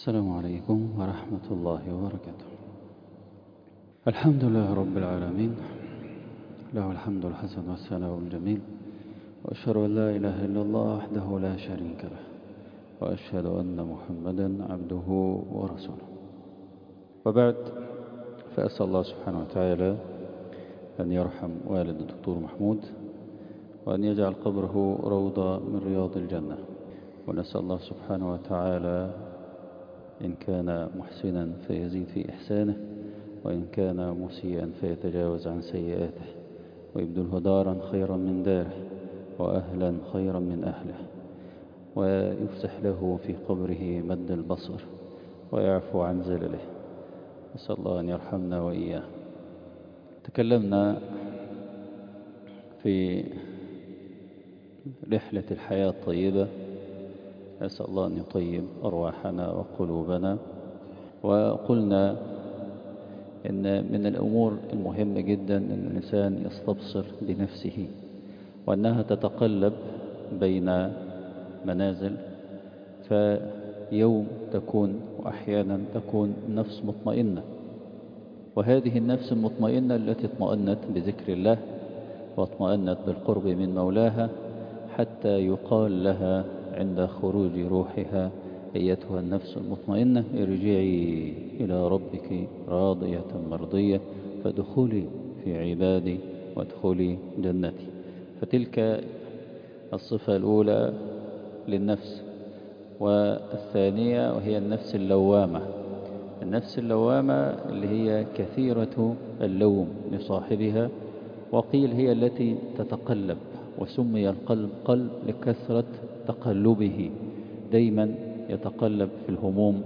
السلام عليكم ورحمة الله وبركاته الحمد لله رب العالمين له الحمد الحسن والثناء الجميل وأشهد أن لا إله إلا الله وحده لا شريك له وأشهد أن محمدا عبده ورسوله وبعد فأسأل الله سبحانه وتعالى أن يرحم والد الدكتور محمود وأن يجعل قبره روضة من رياض الجنة ونسأل الله سبحانه وتعالى إن كان محسنا فيزيد في إحسانه وإن كان مسيئا فيتجاوز عن سيئاته ويبدله دارا خيرا من داره وأهلا خيرا من أهله ويفسح له في قبره مد البصر ويعفو عن زلله نسأل الله أن يرحمنا وإياه تكلمنا في رحلة الحياة الطيبة أسأل الله أن يطيب أرواحنا وقلوبنا وقلنا إن من الأمور المهمة جدا أن الإنسان يستبصر بنفسه وأنها تتقلب بين منازل فيوم تكون وأحيانا تكون نفس مطمئنة وهذه النفس المطمئنة التي اطمأنت بذكر الله واطمأنت بالقرب من مولاها حتى يقال لها عند خروج روحها أيتها النفس المطمئنة ارجعي إلى ربك راضية مرضية فادخلي في عبادي وادخلي جنتي فتلك الصفة الأولى للنفس والثانية وهي النفس اللوامة النفس اللوامة اللي هي كثيرة اللوم لصاحبها وقيل هي التي تتقلب وسمي القلب قلب لكثرة تقلبه دايما يتقلب في الهموم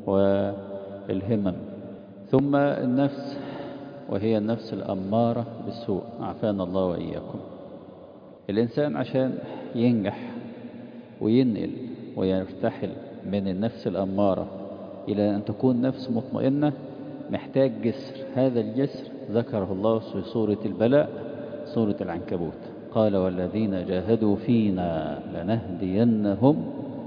والهمم ثم النفس وهي النفس الأمارة بالسوء عافانا الله وإياكم الإنسان عشان ينجح وينقل ويرتحل من النفس الأمارة إلى أن تكون نفس مطمئنة محتاج جسر هذا الجسر ذكره الله في سورة البلاء سورة العنكبوت قال والذين جاهدوا فينا لنهدينهم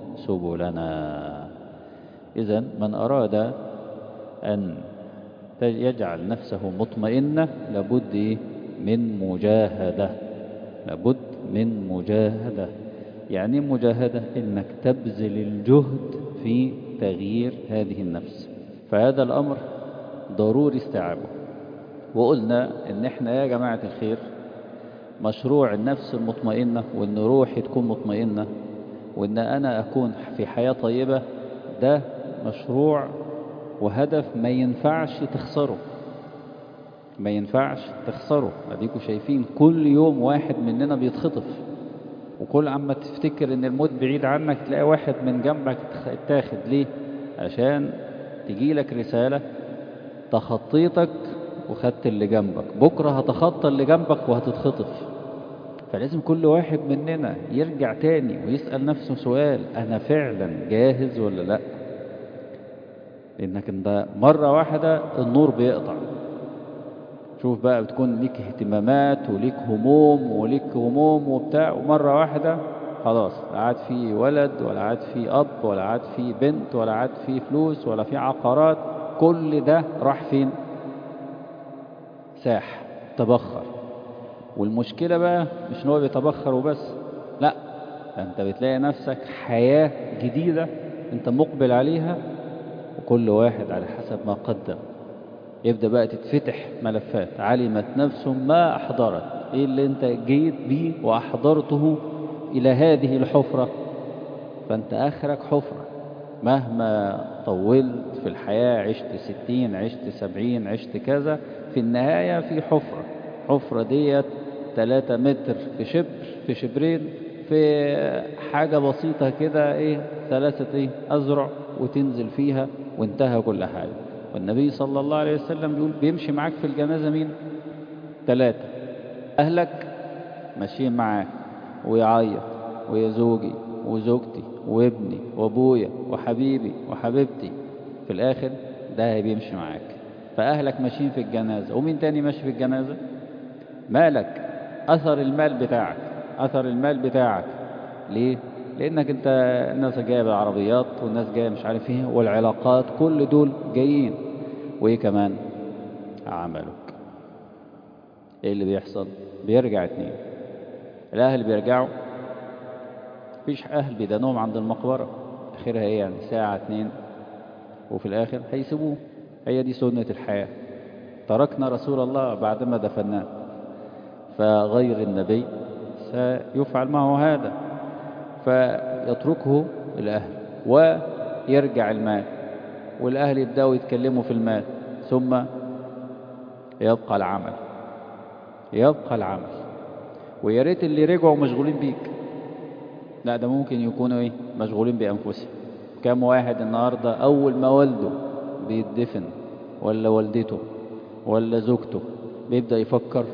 سبلنا إذا من أراد أن يجعل نفسه مطمئنة لابد من مجاهدة لابد من مجاهدة يعني مجاهدة إنك تبذل الجهد في تغيير هذه النفس فهذا الأمر ضروري استيعابه وقلنا إن إحنا يا جماعة الخير مشروع النفس المطمئنة وإن روحي تكون مطمئنة وإن أنا أكون في حياة طيبة ده مشروع وهدف ما ينفعش تخسره ما ينفعش تخسره أديكوا شايفين كل يوم واحد مننا بيتخطف وكل عما تفتكر ان الموت بعيد عنك تلاقي واحد من جنبك اتاخد ليه عشان تجيلك رسالة تخطيتك وخدت اللي جنبك بكرة هتخطى اللي جنبك وهتتخطف فلازم كل واحد مننا يرجع تاني ويسأل نفسه سؤال أنا فعلا جاهز ولا لا لأنك انت مرة واحدة النور بيقطع شوف بقى بتكون ليك اهتمامات وليك هموم وليك هموم وبتاع ومرة واحدة خلاص لا عاد في ولد ولا عاد في أب ولا عاد في بنت ولا عاد في فلوس ولا في عقارات كل ده راح فين ساح تبخر والمشكلة بقى مش ان هو بيتبخر وبس لا انت بتلاقي نفسك حياة جديدة انت مقبل عليها وكل واحد على حسب ما قدم يبدأ بقى تتفتح ملفات علمت نفس ما أحضرت إيه اللي أنت جيت بيه وأحضرته إلى هذه الحفرة فأنت آخرك حفرة مهما طولت في الحياة عشت ستين عشت سبعين عشت كذا في النهاية في حفرة حفرة ديت ثلاثة متر في شبر في شبرين في حاجة بسيطة كده ايه ثلاثة ايه أزرع وتنزل فيها وانتهى كل حاجة والنبي صلى الله عليه وسلم بيقول بيمشي معاك في الجنازة مين ثلاثة أهلك ماشيين معاك ويعيط ويا زوجي وزوجتي وابني وابويا وحبيبي وحبيبتي في الآخر ده بيمشي معاك فأهلك ماشيين في الجنازة ومين تاني ماشي في الجنازة مالك أثر المال بتاعك أثر المال بتاعك ليه لأنك أنت الناس جاية بالعربيات والناس جاية مش عارف ايه والعلاقات كل دول جايين وإيه كمان عملك إيه اللي بيحصل بيرجع اتنين الأهل بيرجعوا مفيش أهل بيدانوهم عند المقبرة آخرها إيه يعني ساعة اتنين وفي الآخر هيسيبوه هي دي سنة الحياة تركنا رسول الله بعدما دفناه فغير النبي سيفعل معه هذا فيتركه الأهل ويرجع المال والأهل يبدأوا يتكلموا في المال ثم يبقى العمل يبقى العمل ويا ريت اللي رجعوا مشغولين بيك لا ده ممكن يكونوا ايه مشغولين بأنفسهم كم واحد النهاردة أول ما والده بيدفن ولا والدته ولا زوجته بيبدأ يفكر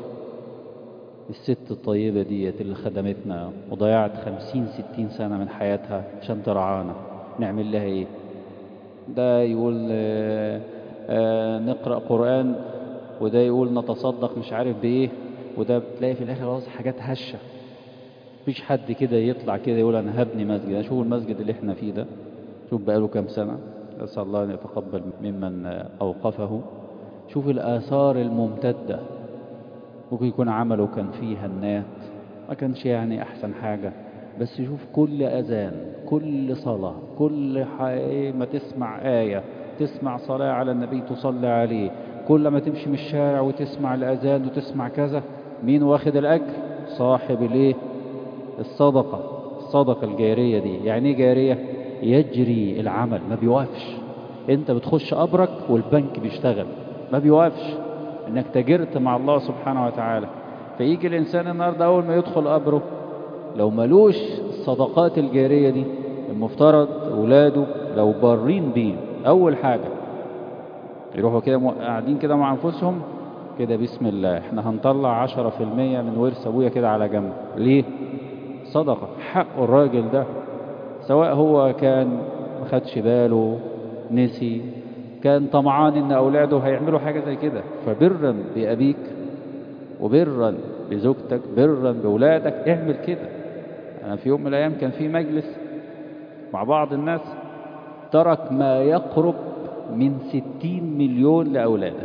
الست الطيبة ديت اللي خدمتنا وضيعت خمسين ستين سنة من حياتها عشان ترعانا نعمل لها ايه ده يقول آآ آآ نقرأ قرآن وده يقول نتصدق مش عارف بايه وده بتلاقي في الاخر خلاص حاجات هشة مفيش حد كده يطلع كده يقول انا هبني مسجد انا شوف المسجد اللي احنا فيه ده شوف بقاله كام سنة أسأل الله أن يتقبل ممن أوقفه شوف الآثار الممتدة ممكن يكون عمله كان فيه هنات ما كانش يعني أحسن حاجة بس شوف كل أذان كل صلاة كل ما تسمع آية تسمع صلاة على النبي تصلي عليه كل ما تمشي من الشارع وتسمع الأذان وتسمع كذا مين واخد الأجر صاحب الايه الصدقة الصدقة الجارية دي يعني ايه جارية يجري العمل ما بيوقفش انت بتخش قبرك والبنك بيشتغل ما بيوقفش انك تجرت مع الله سبحانه وتعالى فيجي الانسان النهارده اول ما يدخل قبره لو ملوش الصدقات الجارية دي المفترض اولاده لو بارين بيه اول حاجة يروحوا كده قاعدين كده مع انفسهم كده بسم الله احنا هنطلع عشرة في المية من ورث ابويا كده على جنب ليه صدقة حق الراجل ده سواء هو كان ما خدش باله نسي كان طمعان ان اولاده هيعملوا حاجة زي كده فبرا بأبيك وبرا بزوجتك برا بأولادك اعمل كده انا في يوم من الايام كان في مجلس مع بعض الناس ترك ما يقرب من ستين مليون لأولاده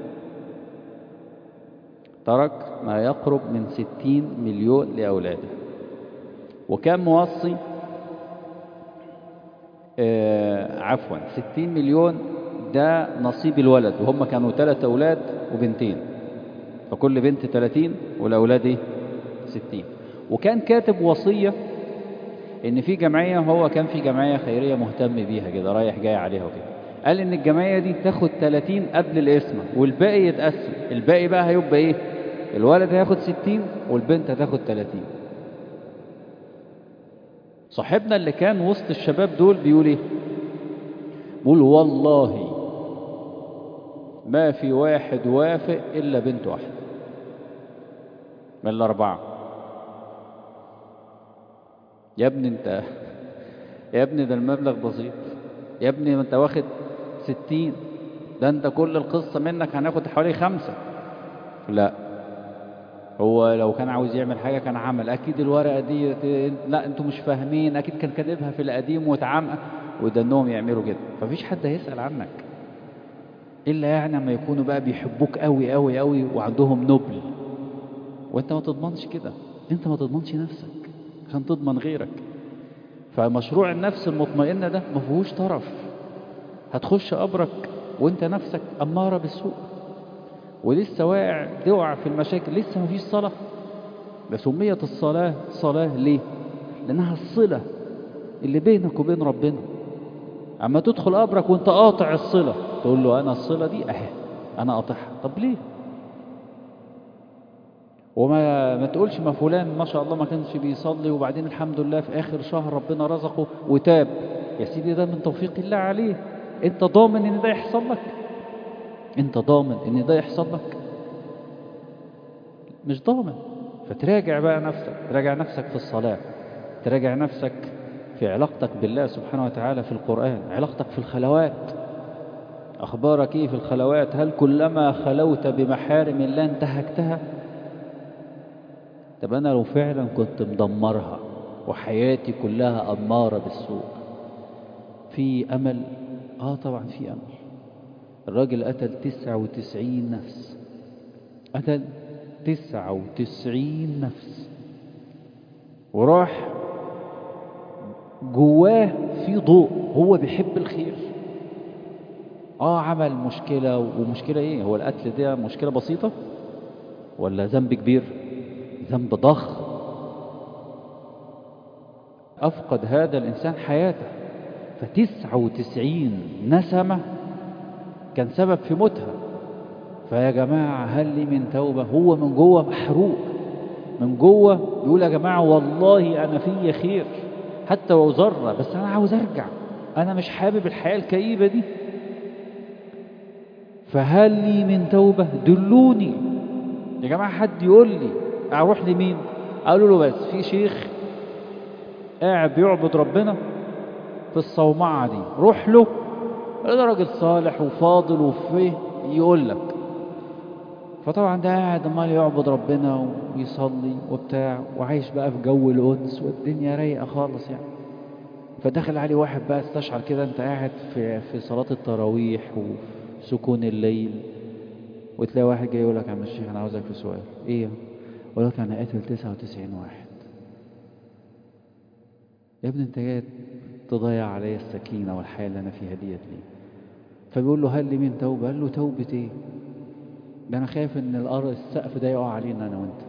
ترك ما يقرب من ستين مليون لأولاده وكان موصي آه عفوا ستين مليون ده نصيب الولد وهم كانوا ثلاث أولاد وبنتين فكل بنت ثلاثين والأولاد ايه ستين وكان كاتب وصية ان في جمعية هو كان في جمعية خيرية مهتم بيها كده رايح جاي عليها وكده قال ان الجمعية دي تاخد 30 قبل الاسم والباقي يتقسم الباقي بقى هيبقى ايه الولد هياخد 60 والبنت هتاخد 30 صاحبنا اللي كان وسط الشباب دول بيقول ايه بيقول والله ما في واحد وافق الا بنت واحده من الاربعه يا ابني انت يا ابني ده المبلغ بسيط يا ابني ما انت واخد ستين ده انت كل القصة منك هناخد حوالي خمسة لا هو لو كان عاوز يعمل حاجة كان عمل أكيد الورقة دي لا انتوا مش فاهمين أكيد كان كاتبها في القديم واتعمق وده انهم يعملوا كده فمفيش حد هيسأل عنك إلا يعني لما يكونوا بقى بيحبوك قوي قوي قوي وعندهم نبل وانت ما تضمنش كده انت ما تضمنش نفسك عشان تضمن غيرك فمشروع النفس المطمئنة ده ما فيهوش طرف هتخش قبرك وانت نفسك أمارة بالسوء ولسه واقع توقع في المشاكل لسه ما فيش صلاة ده سميت الصلاة صلاة ليه لأنها الصلة اللي بينك وبين ربنا أما تدخل قبرك وانت قاطع الصلة تقول له أنا الصلة دي أهي أنا قاطعها طب ليه وما ما تقولش ما فلان ما شاء الله ما كانش بيصلي وبعدين الحمد لله في آخر شهر ربنا رزقه وتاب يا سيدي ده من توفيق الله عليه انت ضامن ان ده يحصل لك انت ضامن ان ده يحصل لك مش ضامن فتراجع بقى نفسك تراجع نفسك في الصلاة تراجع نفسك في علاقتك بالله سبحانه وتعالى في القرآن علاقتك في الخلوات أخبارك إيه في الخلوات هل كلما خلوت بمحارم الله انتهكتها طب أنا لو فعلا كنت مدمرها وحياتي كلها أمارة بالسوء في أمل آه طبعا في أمل الراجل قتل تسعة وتسعين نفس قتل تسعة وتسعين نفس وراح جواه في ضوء هو بيحب الخير اه عمل مشكلة ومشكلة ايه هو القتل ده مشكلة بسيطة ولا ذنب كبير ذنب ضخم أفقد هذا الإنسان حياته فتسعة وتسعين نسمة كان سبب في موتها فيا جماعة هل لي من توبة هو من جوه محروق من جوه يقول يا جماعة والله أنا في خير حتى لو ذرة بس أنا عاوز أرجع أنا مش حابب الحياة الكئيبة دي فهل لي من توبة دلوني يا جماعة حد يقول لي أروح لمين قالوا له بس في شيخ قاعد بيعبد ربنا في الصومعة دي روح له ده راجل صالح وفاضل وفيه يقول لك فطبعا ده قاعد امال يعبد ربنا ويصلي وبتاع وعايش بقى في جو القدس والدنيا رايقه خالص يعني فدخل عليه واحد بقى استشعر كده انت قاعد في في صلاه التراويح وسكون الليل وتلاقي واحد جاي يقول لك يا عم الشيخ انا عاوزك في سؤال ايه يقول لك انا قاتل 99 واحد يا ابني انت جاي تضيع عليا السكينه والحياه اللي انا فيها ديت ليه فبيقول له هل لي من توبه قال له توبه ايه ده انا خايف ان الارض السقف ده يقع علينا انا وانت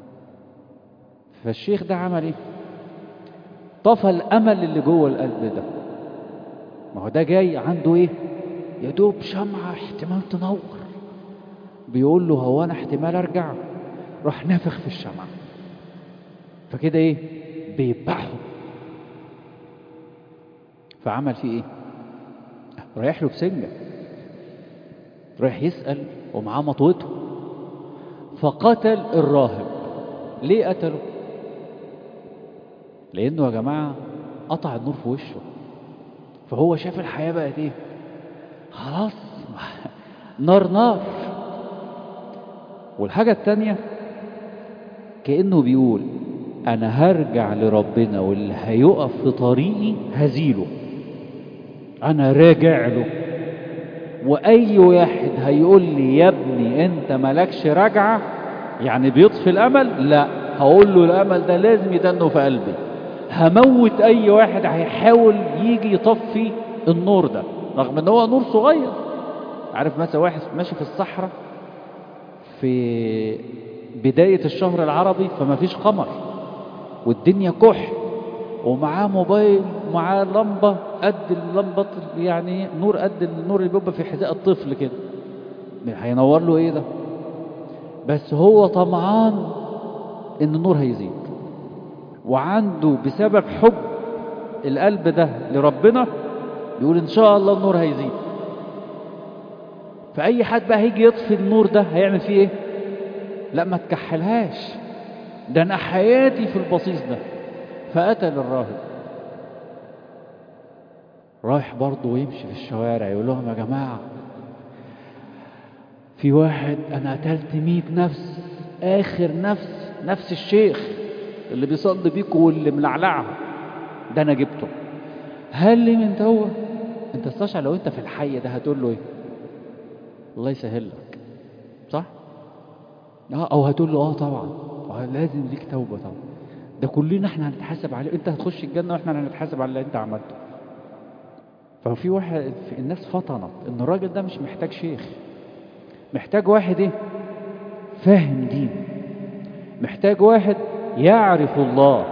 فالشيخ ده عمل ايه طفى الامل اللي جوه القلب ده ما هو ده جاي عنده ايه يا دوب شمعة احتمال تنور بيقول له هو انا احتمال ارجع راح نافخ في الشمعة فكده ايه بيذبحه فعمل فيه ايه رايح له بسنجة رايح يسأل ومعاه مطوته فقتل الراهب ليه قتله لانه يا جماعة قطع النور في وشه فهو شاف الحياة بقت ايه خلاص نار نار والحاجة التانية كأنه بيقول أنا هرجع لربنا واللي هيقف في طريقي هزيله أنا راجع له وأي واحد هيقول لي يا ابني أنت مالكش رجعة يعني بيطفي الأمل لا هقول له الأمل ده لازم يدنه في قلبي هموت أي واحد هيحاول يجي يطفي النور ده رغم ان هو نور صغير عارف مثلا واحد ماشي في الصحراء في بداية الشهر العربي فما فيش قمر والدنيا كح ومعاه موبايل ومعاه لمبة قد اللمبة يعني نور قد النور اللي بيبقى في حذاء الطفل كده هينور له ايه ده بس هو طمعان ان النور هيزيد وعنده بسبب حب القلب ده لربنا يقول ان شاء الله النور هيزيد فاي حد بقى هيجي يطفي النور ده هيعمل فيه ايه لا ما تكحلهاش ده انا حياتي في البصيص ده فقتل الراهب رايح برضه ويمشي في الشوارع يقول لهم يا جماعة في واحد أنا قتلت مية نفس آخر نفس نفس الشيخ اللي بيصلي بيكم واللي ملعلعه ده أنا جبته هل لي من توبة أنت استشعر لو أنت في الحي ده هتقول له إيه الله يسهل لك صح اه او هتقول له اه طبعا آه لازم ليك توبه طبعا ده كلنا احنا هنتحاسب عليه انت هتخش الجنه واحنا هنتحاسب على اللي انت عملته ففي واحد في الناس فطنت ان الراجل ده مش محتاج شيخ محتاج واحد ايه فاهم دين محتاج واحد يعرف الله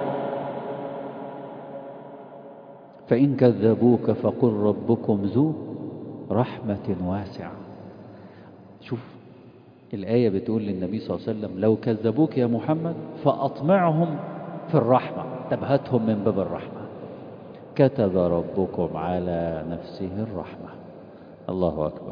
فإن كذبوك فقل ربكم ذو رحمة واسعة شوف الآية بتقول للنبي صلى الله عليه وسلم لو كذبوك يا محمد فأطمعهم في الرحمة تبهتهم من باب الرحمة كتب ربكم على نفسه الرحمة الله أكبر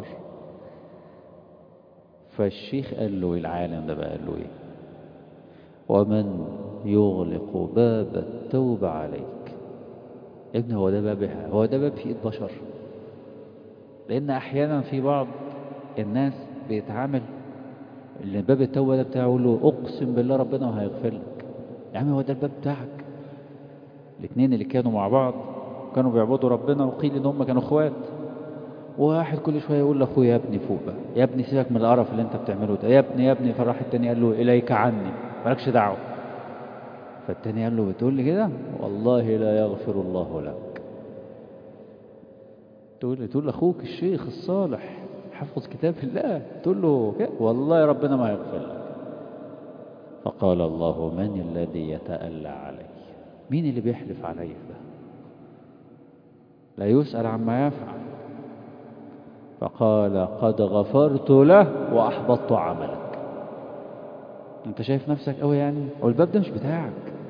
فالشيخ قال له العالم ده بقى قال له ايه ومن يغلق باب التوبة عليك يا ابني هو ده باب هو ده باب في ايد بشر لان احيانا في بعض الناس بيتعامل اللي باب التوبة ده بتاعه يقول له اقسم بالله ربنا وهيغفر لك يا عم هو ده الباب بتاعك الاثنين اللي كانوا مع بعض كانوا بيعبدوا ربنا وقيل ان هم كانوا اخوات واحد كل شويه يقول لاخوه يا ابني فوق بقى يا ابني سيبك من القرف اللي انت بتعمله ده يا ابني يا ابني فراح التاني قال له اليك عني مالكش دعوه فالتاني قال له بتقول لي كده والله لا يغفر الله لك تقول لي تقول لاخوك الشيخ الصالح حفظ كتاب الله تقول له كده والله ربنا ما يغفر لك فقال الله من الذي يتألى علي مين اللي بيحلف علي ده لا يسأل عما يفعل فقال قد غفرت له وأحبطت عملك انت شايف نفسك قوي يعني والباب ده مش بتاعك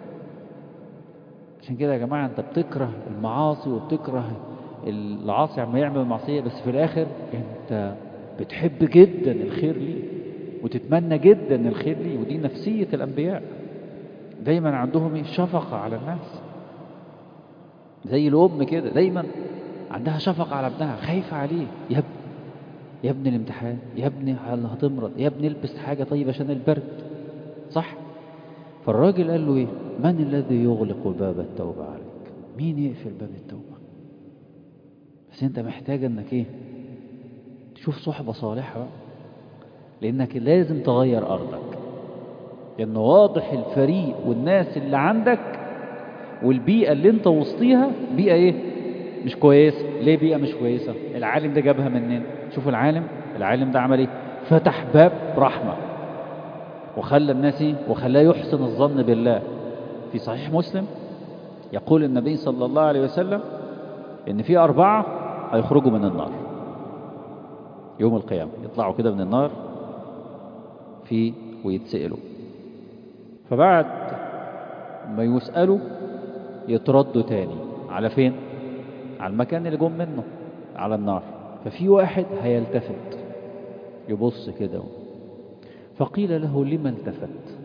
عشان كده يا جماعة انت بتكره المعاصي وبتكره العاصي عما يعمل المعصية بس في الآخر انت بتحب جدا الخير ليه وتتمنى جدا الخير ليه ودي نفسية الأنبياء دايما عندهم شفقة على الناس زي الأم كده دايما عندها شفقة على ابنها خايفة عليه يا ابني يا ابني الامتحان يا ابني هتمرض يا ابني البس حاجة طيب عشان البرد صح فالراجل قال له ايه من الذي يغلق باب التوبة عليك مين يقفل باب التوبة بس انت محتاج انك ايه تشوف صحبة صالحة بقى لانك لازم تغير ارضك لان واضح الفريق والناس اللي عندك والبيئة اللي انت وسطيها بيئة ايه مش كويسة ليه بيئة مش كويسة العالم ده جابها منين شوفوا العالم العالم ده عمل ايه فتح باب رحمة وخلى الناس ايه وخلاه يحسن الظن بالله في صحيح مسلم يقول النبي صلى الله عليه وسلم ان في أربعة هيخرجوا من النار يوم القيامة يطلعوا كده من النار في ويتسألوا فبعد ما يسألوا يتردوا تاني على فين على المكان اللي جم منه على النار ففي واحد هيلتفت يبص كده فقيل له لما التفت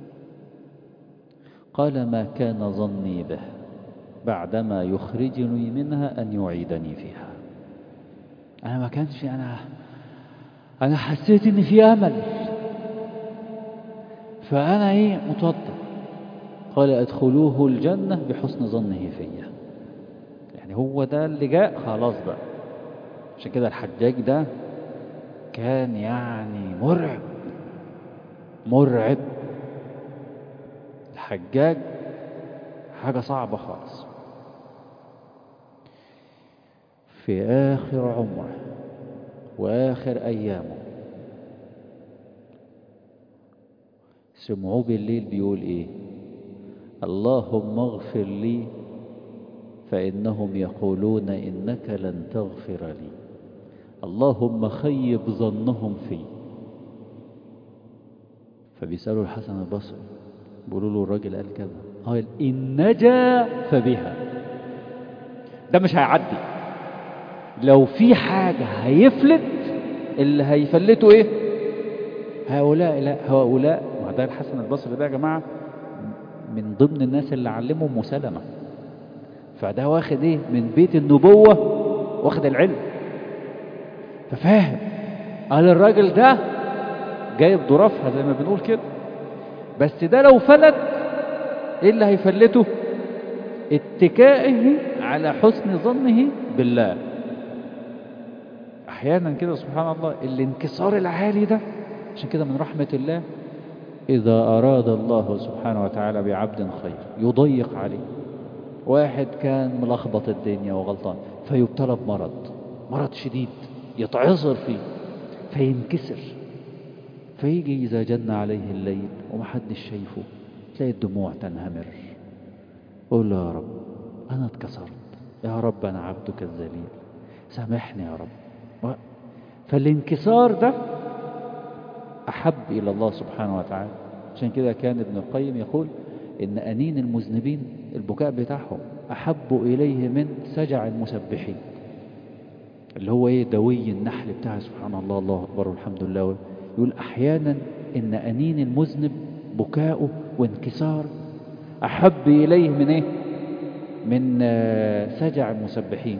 قال ما كان ظني به بعدما يخرجني منها أن يعيدني فيها أنا ما كانش أنا أنا حسيت إن في أمل فأنا إيه متوتر قال ادخلوه الجنة بحسن ظنه فيا يعني هو ده اللي جاء خلاص بقى عشان كده الحجاج ده كان يعني مرعب مرعب الحجاج حاجة صعبة خالص في آخر عمره وآخر أيامه سمعوه بالليل بيقول إيه اللهم اغفر لي فإنهم يقولون إنك لن تغفر لي اللهم خيب ظنهم في فبيسألوا الحسن البصري بيقولوا له الراجل قال كذا قال إن نجا فبها ده مش هيعدي لو في حاجة هيفلت اللي هيفلتوا ايه هؤلاء لا هؤلاء ما ده الحسن البصري ده يا جماعة من ضمن الناس اللي علمهم مسلمة فده واخد ايه من بيت النبوة واخد العلم ففاهم قال الراجل ده جايب ظرافها زي ما بنقول كده بس ده لو فلت ايه اللي هيفلته اتكائه على حسن ظنه بالله احيانا كده سبحان الله الانكسار العالي ده عشان كده من رحمة الله إذا أراد الله سبحانه وتعالى بعبد خير يضيق عليه واحد كان ملخبط الدنيا وغلطان فيبتلى بمرض مرض شديد يتعصر فيه فينكسر فيجي إذا جن عليه الليل ومحدش شايفه تلاقي الدموع تنهمر قول له يا رب أنا اتكسرت يا رب أنا عبدك الذليل سامحني يا رب فالانكسار ده أحب إلى الله سبحانه وتعالى عشان كده كان ابن القيم يقول إن أنين المذنبين البكاء بتاعهم أحب إليه من سجع المسبحين اللي هو إيه دوي النحل بتاعه سبحان الله الله أكبر والحمد لله يقول أحيانا إن أنين المذنب بكاؤه وانكسار أحب إليه من إيه من سجع المسبحين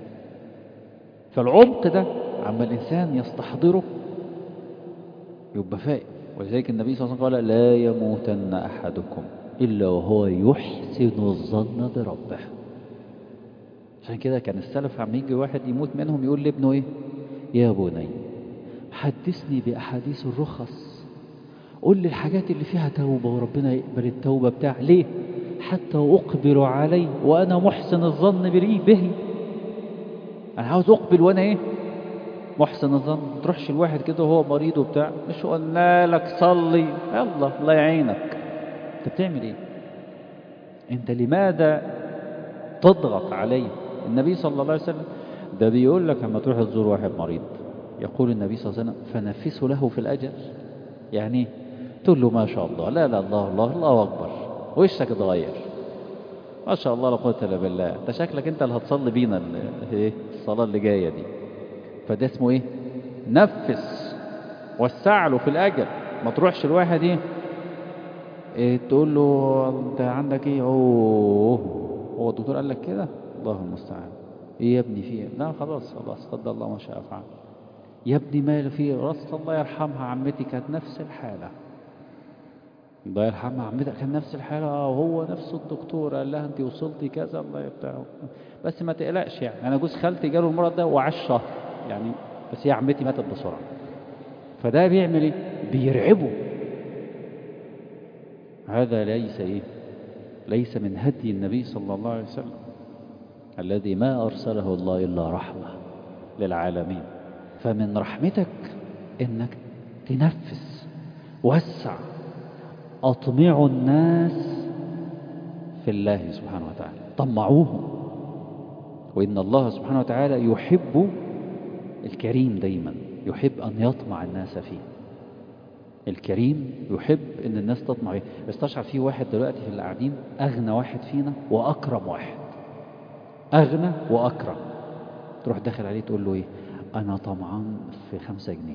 فالعمق ده عما الإنسان يستحضره يبقى فائق ولذلك النبي صلى الله عليه وسلم قال لا يموتن أحدكم إلا وهو يحسن الظن بربه عشان كده كان السلف عم يجي واحد يموت منهم يقول لابنه ايه يا بني حدثني بأحاديث الرخص قول لي الحاجات اللي فيها توبة وربنا يقبل التوبة بتاع ليه حتى أقبل عليه وأنا محسن الظن بريه به أنا عاوز أقبل وأنا إيه محسن الظن ما تروحش الواحد كده وهو مريض وبتاع مش قلنا لك صلي يلا الله يعينك أنت بتعمل إيه أنت لماذا تضغط عليه النبي صلى الله عليه وسلم ده بيقول لك لما تروح تزور واحد مريض يقول النبي صلى الله عليه وسلم فنفسه له في الأجر يعني تقول له ما شاء الله لا لا الله الله الله أكبر وشك اتغير ما شاء الله لا قوة إلا بالله انت شكلك انت اللي هتصلي بينا ايه الصلاة اللي جاية دي فده اسمه ايه نفس وسع له في الأجر ما تروحش الواحد ايه, إيه تقول له انت عندك ايه اوه هو الدكتور قال لك كده الله المستعان ايه يا ابني فيه لا خلاص خلاص قدر الله ما شاء فعل يا ابني ما فيه راس الله يرحمها عمتي كانت نفس الحالة الله يرحمها عمتها كان نفس الحالة اه وهو نفس الدكتور قال لها انت وصلتي كذا الله بتاع بس ما تقلقش يعني انا جوز خالتي جاله المرض ده وعاش شهر يعني بس هي عمتي ماتت بسرعة فده بيعمل ايه بيرعبه هذا ليس ايه ليس من هدي النبي صلى الله عليه وسلم الذي ما أرسله الله إلا رحمة للعالمين فمن رحمتك إنك تنفس وسع أطمع الناس في الله سبحانه وتعالى طمعوهم وإن الله سبحانه وتعالى يحب الكريم دايما يحب أن يطمع الناس فيه الكريم يحب ان الناس تطمع فيه استشعر فيه واحد دلوقتي في القاعدين اغنى واحد فينا واكرم واحد اغنى واكرم تروح داخل عليه تقول له ايه انا طمعان في خمسة جنيه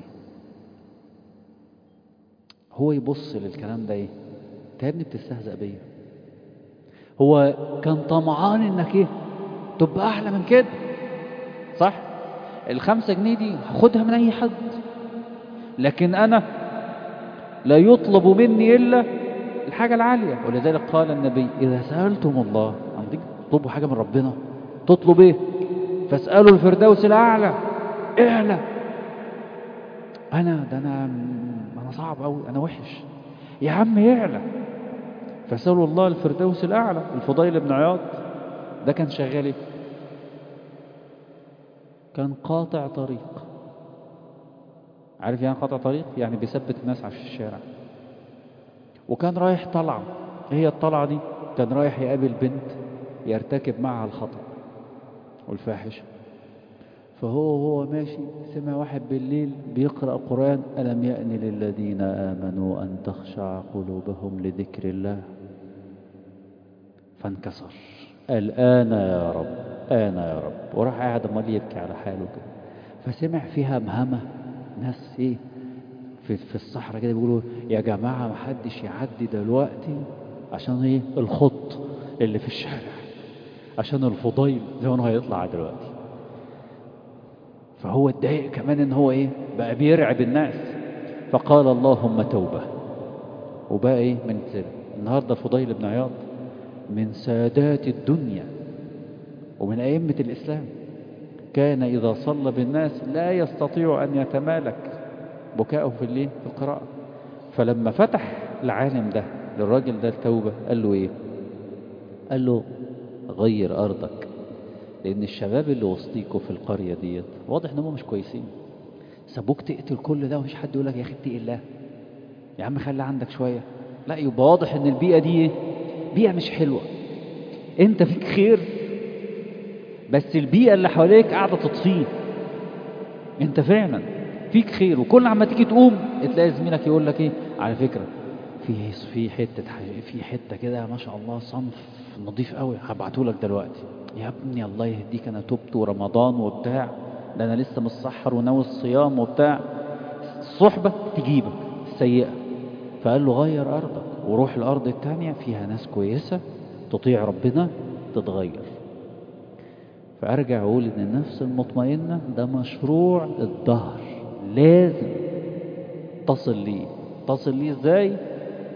هو يبص للكلام ده ايه انت يا ابني بتستهزأ بيا هو كان طمعان انك ايه تبقى احلى من كده صح الخمسة جنيه دي هاخدها من اي حد لكن انا لا يطلب مني إلا الحاجة العالية ولذلك قال النبي إذا سألتم الله عندك تطلبوا حاجة من ربنا تطلب إيه فاسألوا الفردوس الأعلى اعلى أنا ده أنا أنا صعب أوي أنا وحش يا عم يعلى فاسألوا الله الفردوس الأعلى الفضيل بن عياض ده كان شغال إيه كان قاطع طريق عارف يعني قطع طريق يعني بيثبت الناس على الشارع وكان رايح طلعة هي الطلعة دي كان رايح يقابل بنت يرتكب معها الخطأ والفاحشة فهو هو ماشي سمع واحد بالليل بيقرأ القرآن ألم يأن للذين آمنوا أن تخشع قلوبهم لذكر الله فانكسر الآن يا رب آنا يا رب وراح قاعد امال يبكي على حاله كده فسمع فيها مهمة ناس ايه في, في الصحراء كده بيقولوا يا جماعة محدش يعدي دلوقتي عشان ايه الخط اللي في الشارع عشان الفضيل زي ما هو هيطلع دلوقتي فهو اتضايق كمان ان هو ايه بقى بيرعب الناس فقال اللهم توبة وبقى ايه من سر النهاردة فضيل بن عياض من سادات الدنيا ومن أئمة الإسلام كان إذا صلى بالناس لا يستطيع أن يتمالك بكاءه في الليل في القراءة فلما فتح العالم ده للراجل ده التوبة قال له إيه قال له غير أرضك لأن الشباب اللي وسطيكوا في القرية ديت واضح إن هم مش كويسين سابوك تقتل كل ده ومش حد يقول لك يا أخي اتقي الله يا عم خلي عندك شوية لا يبقى واضح إن البيئة دي إيه؟ بيئة مش حلوة أنت فيك خير بس البيئة اللي حواليك قاعدة تطفيه انت فعلا فيك خير وكل عما تيجي تقوم تلاقي زميلك يقول لك ايه على فكرة في في حتة في حتة كده ما شاء الله صنف نظيف قوي هبعته لك دلوقتي يا ابني الله يهديك انا تبت ورمضان وبتاع ده انا لسه متسحر وناوي الصيام وبتاع الصحبة تجيبك السيئة فقال له غير ارضك وروح الارض التانية فيها ناس كويسة تطيع ربنا تتغير فأرجع أقول إن النفس المطمئنة ده مشروع الظهر لازم تصل ليه تصل ليه إزاي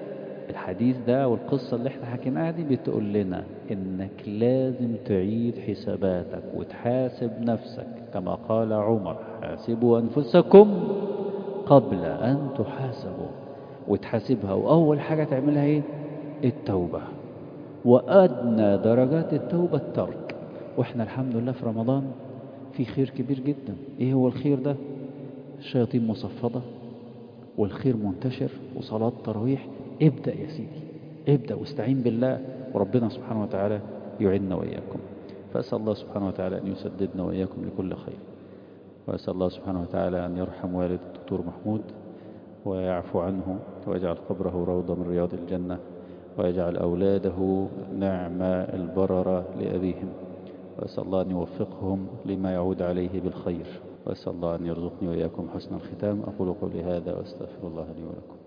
الحديث ده والقصة اللي احنا حكيناها دي بتقول لنا انك لازم تعيد حساباتك وتحاسب نفسك كما قال عمر حاسبوا انفسكم قبل ان تحاسبوا وتحاسبها واول حاجة تعملها ايه التوبة وادنى درجات التوبة الترك واحنا الحمد لله في رمضان في خير كبير جدا ايه هو الخير ده الشياطين مصفدة والخير منتشر وصلاة تراويح ابدأ يا سيدي ابدأ واستعين بالله وربنا سبحانه وتعالى يعيننا وإياكم فأسأل الله سبحانه وتعالى أن يسددنا وإياكم لكل خير وأسأل الله سبحانه وتعالى أن يرحم والد الدكتور محمود ويعفو عنه ويجعل قبره روضة من رياض الجنة ويجعل أولاده نعم البررة لأبيهم وأسأل الله أن يوفقهم لما يعود عليه بالخير وأسأل الله أن يرزقني وإياكم حسن الختام أقول قولي هذا وأستغفر الله لي ولكم